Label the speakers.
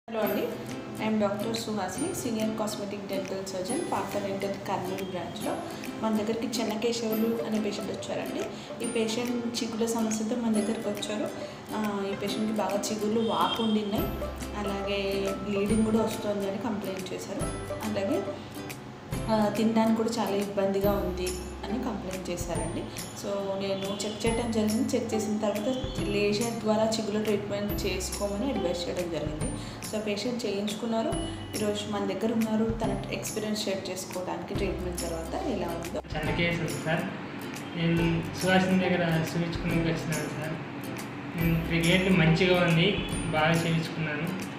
Speaker 1: hello అండి I'm doctor Suhasini senior cosmetic dental surgeon పాత dental Kurnool బ్రాంచ్లో మన దగ్గరికి చెన్నకేశవులు అనే పేషెంట్ వచ్చారండి ఈ పేషెంట్ చిగుల సమస్యతో మన దగ్గరికి వచ్చారు ఆ, ఈ పేషెంట్కి బాగా చిగుళ్ళు వాపు ఉండినాయి అలాగే బ్లీడింగ్ కూడా వస్తుంది అని కంప్లైంట్ చేశారు అలాగే ఆ, తినడానికి కూడా చాలా ఇబ్బందిగా ఉంది అని కంప్లైంట్ చేశారండి సో నేను చెక్ చేయడం జరిగింది చెక్ చేసిన తర్వాత లేజర్ ద్వారా చిగుల ట్రీట్మెంట్ చేసుకోమని అడ్వైస్ చేయడం జరిగింది సో పేషెంట్ చేయించుకున్నారు ఈరోజు మన దగ్గర ఉన్నారు తన ఎక్స్పీరియన్స్ షేర్ చేసుకోవడానికి ట్రీట్మెంట్ తర్వాత ఎలా ఉందో
Speaker 2: చంద్రకేశ్ సార్ నేను సుహాసిని దగ్గర చూపించుకుని వచ్చినాను సార్ నేను ట్రీట్మెంట్ మంచిగా ఉంది బాగా చేయించుకున్నాను